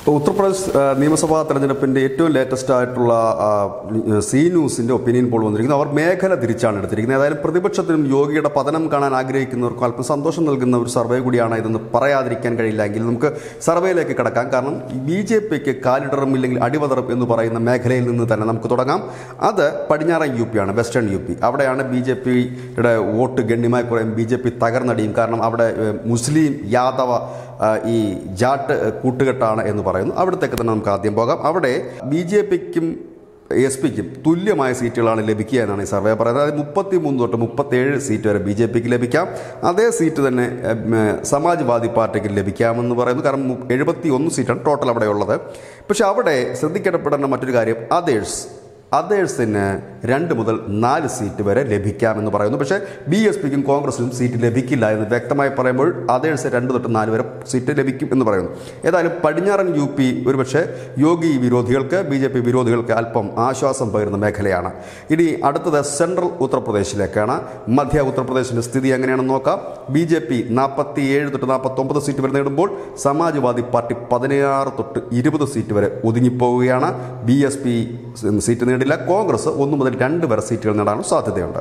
ഉത്തർപ്രദേശ് ആ, നിയമസഭാ തെരഞ്ഞെടുപ്പിന്റെ ഏറ്റവും ലേറ്റസ്റ്റ് ആയിട്ടുള്ള ആ, സി ന്യൂസിന്റെ ഒപ്പീനിയൻ പോൾ വന്നിരിക്കുന്നത് അവർ മേഖല തിരിച്ചാണ് എടുത്തിരിക്കുന്നത് ഏതായാലും പ്രതിപക്ഷത്തിനും യോഗിയുടെ പതനം കാണാൻ ആഗ്രഹിക്കുന്നവർക്കും അല്പം സന്തോഷം നൽകുന്ന ഒരു സർവേ കൂടിയാണ് ഇതെന്ന് പറയാതിരിക്കാൻ കഴിയില്ല എങ്കിൽ നമുക്ക് സർവേയിലേക്ക് കിടക്കാം കാരണം ബി ജെ പിക്ക് കാലിടറും ഇല്ലെങ്കിൽ അടിവതറും എന്ന് പറയുന്ന മേഖലയിൽ നിന്ന് തന്നെ നമുക്ക് തുടങ്ങാം അത് പടിഞ്ഞാറൻ യു പി ആണ് വെസ്റ്റേൺ യു പി അവിടെയാണ് ബി ജെ പിയുടെ വോട്ട് ഗണ്യമായി കുറയും ബി ജെ പി തകർന്നടിയും കാരണം അവിടെ ഏഹ്, മുസ്ലിം യാദവ ആ, ഈ ജാട്ട് കൂട്ടുകെട്ടാണ് എന്ന് പറയുന്നു അവിടത്തേക്ക് തന്നെ നമുക്ക് ആദ്യം പോകാം അവിടെ ബി ജെ പിക്കും എസ് പിക്കും തുല്യമായ സീറ്റുകളാണ് ലഭിക്കുക എന്നാണ് ഈ സർവേ പറയുന്നത് അതായത് മുപ്പത്തി മൂന്ന് തൊട്ട് മുപ്പത്തേഴ് സീറ്റ് വരെ ബി ജെ പിക്ക് ലഭിക്കാം അതേ സീറ്റ് തന്നെ ഉം, സമാജ്വാദി പാർട്ടിക്ക് ലഭിക്കാമെന്ന് പറയുന്നു കാരണം എഴുപത്തി ഒന്ന് സീറ്റാണ് ടോട്ടൽ അവിടെ ഉള്ളത് പക്ഷെ അവിടെ ശ്രദ്ധിക്കപ്പെടേണ്ട മറ്റൊരു കാര്യം അതേഴ്സ് അതേഴ്സിന് രണ്ട് മുതൽ നാല് സീറ്റ് വരെ ലഭിക്കാമെന്ന് പറയുന്നു പക്ഷേ ബി എസ് പിക്കും കോൺഗ്രസിനും സീറ്റ് ലഭിക്കില്ല എന്ന് വ്യക്തമായി പറയുമ്പോൾ അതേഴ്സ് രണ്ട് തൊട്ട് നാല് വരെ സീറ്റ് ലഭിക്കും എന്ന് പറയുന്നു ഏതായാലും പടിഞ്ഞാറൻ യു പി ഒരുപക്ഷെ യോഗി വിരോധികൾക്ക് ബി ജെ പി വിരോധികൾക്ക് അല്പം ആശ്വാസം പകരുന്ന മേഖലയാണ് ഇനി അടുത്തത് സെൻട്രൽ ഉത്തർപ്രദേശിലേക്കാണ് മധ്യ ഉത്തർപ്രദേശിൻ്റെ സ്ഥിതി എങ്ങനെയാണെന്ന് നോക്കാം ബി ജെ പി നാൽപ്പത്തി ഏഴ് തൊട്ട് നാൽപ്പത്തൊമ്പത് സീറ്റ് വരെ നേടുമ്പോൾ സമാജ്വാദി പാർട്ടി പതിനാറ് തൊട്ട് ഇരുപത് സീറ്റ് വരെ ഒതുങ്ങിപ്പോവുകയാണ് ബി എസ് പി സീറ്റ് നേടില്ല കോൺഗ്രസ് ഒന്ന് മുതൽ രണ്ട് വരെ സീറ്റുകൾ നേടാനും സാധ്യതയുണ്ട്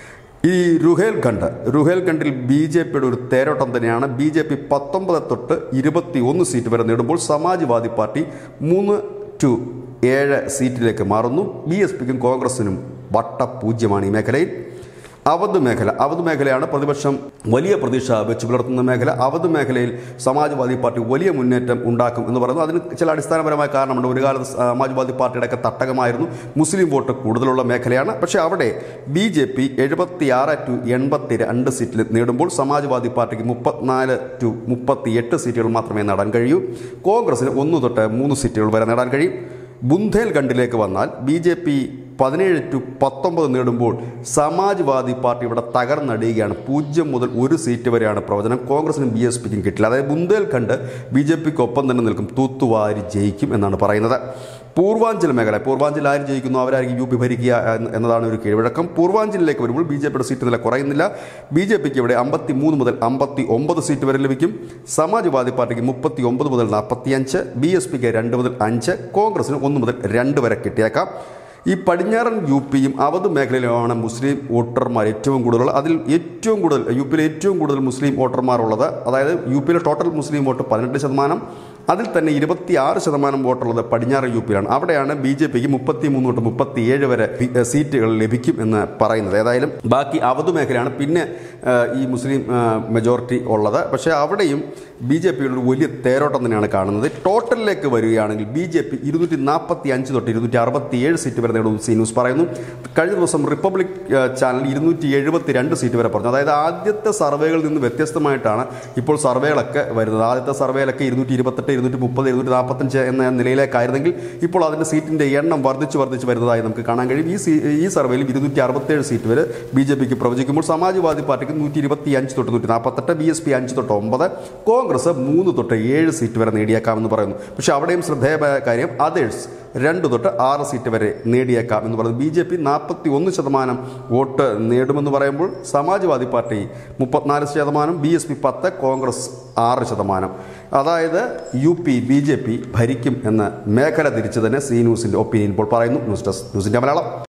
ഈ റുഹേൽഖണ്ഡ് റുഹേൽഖണ്ഡിൽ ബി ജെ പിയുടെ ഒരു തേരോട്ടം തന്നെയാണ് ബി ജെ പി പത്തൊമ്പത് തൊട്ട് ഇരുപത്തി ഒന്ന് സീറ്റ് വരെ നേടുമ്പോൾ സമാജ്വാദി പാർട്ടി മൂന്ന് ടു ഏഴ് സീറ്റിലേക്ക് മാറുന്നു ബി എസ് പിക്കും കോൺഗ്രസിനും വട്ടപൂജ്യമാണ് ഈ മേഖലയിൽ അവധ് മേഖല അവധ് മേഖലയാണ് പ്രതിപക്ഷം വലിയ പ്രതീക്ഷ വെച്ച് പുലർത്തുന്ന മേഖല അവധ് മേഖലയിൽ സമാജ്വാദി പാർട്ടി വലിയ മുന്നേറ്റം ഉണ്ടാക്കും എന്ന് പറയുന്നു അതിന് ചില അടിസ്ഥാനപരമായ കാരണമുണ്ട് ഒരു കാലത്ത് സമാജ്വാദി പാർട്ടിയുടെ ഒക്കെ തട്ടകമായിരുന്നു മുസ്ലിം വോട്ട് കൂടുതലുള്ള മേഖലയാണ് പക്ഷേ അവിടെ ബി ജെ പി എഴുപത്തി ആറ് ടു എൺപത്തി രണ്ട് സീറ്റിൽ നേടുമ്പോൾ സമാജ്വാദി പാർട്ടിക്ക് മുപ്പത്തിനാല് ടു മുപ്പത്തി എട്ട് സീറ്റുകൾ മാത്രമേ നേടാൻ കഴിയൂ കോൺഗ്രസിന് ഒന്ന് തൊട്ട് മൂന്ന് സീറ്റുകൾ വരെ നേടാൻ കഴിയും ബുന്ധേൽഖണ്ഡിലേക്ക് വന്നാൽ ബി ജെ പി പതിനേഴ് ടു പത്തൊമ്പത് നേടുമ്പോൾ സമാജ്വാദി പാർട്ടി ഇവിടെ തകർന്നടിയുകയാണ് പൂജ്യം മുതൽ ഒരു സീറ്റ് വരെയാണ് പ്രവചനം കോൺഗ്രസിനും ബി എസ് പിക്കും കിട്ടില്ല അതായത് ബുന്ദേൽഖണ്ഡ് ബി ജെ പിക്ക് ഒപ്പം തന്നെ നിൽക്കും തൂത്തുവാരി ജയിക്കും എന്നാണ് പറയുന്നത് പൂർവാഞ്ചൽ മേഖല പൂർവാഞ്ചൽ ആര് ജയിക്കുന്നു അവരായിരിക്കും യു പി ഭരിക്കുക എന്ന് എന്നതാണ് ഒരു കീഴ്വഴക്കം പൂർവാഞ്ചലിലേക്ക് വരുമ്പോൾ ബി ജെ പിയുടെ സീറ്റ് നില കുറയുന്നില്ല ബി ജെ പിക്ക് ഇവിടെ അമ്പത്തി മൂന്ന് മുതൽ അമ്പത്തി ഒമ്പത് സീറ്റ് വരെ ലഭിക്കും സമാജ്വാദി പാർട്ടിക്ക് മുപ്പത്തി ഒമ്പത് മുതൽ നാൽപ്പത്തി അഞ്ച് ബി എസ് പിക്ക് രണ്ട് മുതൽ അഞ്ച് കോൺഗ്രസിന് ഒന്ന് മുതൽ രണ്ട് വരെ കിട്ടിയേക്കാം ഈ പടിഞ്ഞാറൻ യു പിയും അവധ് മേഖലയിലുമാണ് മുസ്ലിം വോട്ടർമാർ ഏറ്റവും കൂടുതൽ അതിൽ ഏറ്റവും കൂടുതൽ യു പിയിലെ ഏറ്റവും കൂടുതൽ മുസ്ലിം വോട്ടർമാരുള്ളത് അതായത് യു പിയിലെ ടോട്ടൽ മുസ്ലിം വോട്ട് പതിനെട്ട് ശതമാനം അതിൽ തന്നെ ഇരുപത്തിയാറ് ശതമാനം വോട്ടുള്ളത് പടിഞ്ഞാറൻ യു പിയിലാണ് അവിടെയാണ് ബി ജെ പിക്ക് മുപ്പത്തി മൂന്ന് തൊട്ട് മുപ്പത്തി ഏഴ് വരെ പി- ഏഹ് സീറ്റുകൾ ലഭിക്കും എന്ന് പറയുന്നത് ഏതായാലും ബാക്കി അവധ് മേഖലയാണ് പിന്നെ ഏഹ്, ഈ മുസ്ലിം മെജോറിറ്റി ഉള്ളത് പക്ഷേ അവിടെയും ബി ജെ പിയുടെ ഒരു വലിയ തേരോട്ടം തന്നെയാണ് കാണുന്നത് ടോട്ടലിലേക്ക് വരികയാണെങ്കിൽ ബി ജെ പി ഇരുന്നൂറ്റി നാൽപ്പത്തി അഞ്ച് തൊട്ട് ഇരുന്നൂറ്റി അറുപത്തി ഏഴ് സീറ്റ് വരെ നേടും സി ന്യൂസ് പറയുന്നു കഴിഞ്ഞ ദിവസം റിപ്പബ്ലിക് ഏഹ്, ചാനൽ ഇരുന്നൂറ്റി എഴുപത്തി രണ്ട് സീറ്റ് വരെ പറഞ്ഞു അതായത് ആദ്യത്തെ സർവേകളിൽ നിന്ന് വ്യത്യസ്തമായിട്ടാണ് ഇപ്പോൾ സർവേകളൊക്കെ വരുന്നത് ആദ്യത്തെ സർവേയിലൊക്കെ ഇരുന്നൂറ്റി ഇരുപത്തെട്ട് ഇരുന്നൂറ്റി മുപ്പത് ഇരുന്നൂറ്റി നാൽപ്പത്തഞ്ച് എന്ന നിലയിലേക്കായിരുന്നെങ്കിൽ ഇപ്പോൾ അതിൻ്റെ സീറ്റിൻ്റെ എണ്ണം വർദ്ധിച്ച് വർദ്ധിച്ച് വരുന്നതായി നമുക്ക് കാണാൻ കഴിയും ഈ സീ ഈ സർവേയിൽ ഇരുന്നൂറ്റി അറുപത്തേഴ് സീറ്റ് വരെ ബി ജെ പിക്ക് പ്രവചിക്കുമ്പോൾ സമാജ്വാദി പാർട്ടിക്ക് നൂറ്റി ഇരുപത്തി അഞ്ച് തൊട്ട് നൂറ്റി നാൽപ്പത്തെട്ട് ബി എസ് പി അഞ്ച് തൊട്ട് ഒമ്പത് കോൺഗ്രസ് മൂന്ന് തൊട്ട് ഏഴ് സീറ്റ് വരെ നേടിയേക്കാമെന്ന് പറയുന്നു പക്ഷേ അവിടെയും ശ്രദ്ധേയമായ കാര്യം അതേഴ്സ് രണ്ട് തൊട്ട് ആറ് സീറ്റ് വരെ നേടിയേക്കാം എന്ന് പറയുന്നു ബി ജെ പി നാൽപ്പത്തി ഒന്ന് ശതമാനം വോട്ട് നേടുമെന്ന് പറയുമ്പോൾ സമാജ്വാദി പാർട്ടി മുപ്പത്തിനാല് ശതമാനം ബി എസ് പി പത്ത് കോൺഗ്രസ് ആറ് ശതമാനം അതായത് UP BJP ഭരിക്കും എന്ന് മേഖല തിരിച്ച് തന്നെ സി ന്യൂസിൻ്റെ ഒപ്പീനിയൻ ഇപ്പോൾ പറയുന്നു ന്യൂസ് ഡെസ്ക് ന്യൂസിൻ്റെ മലയാളം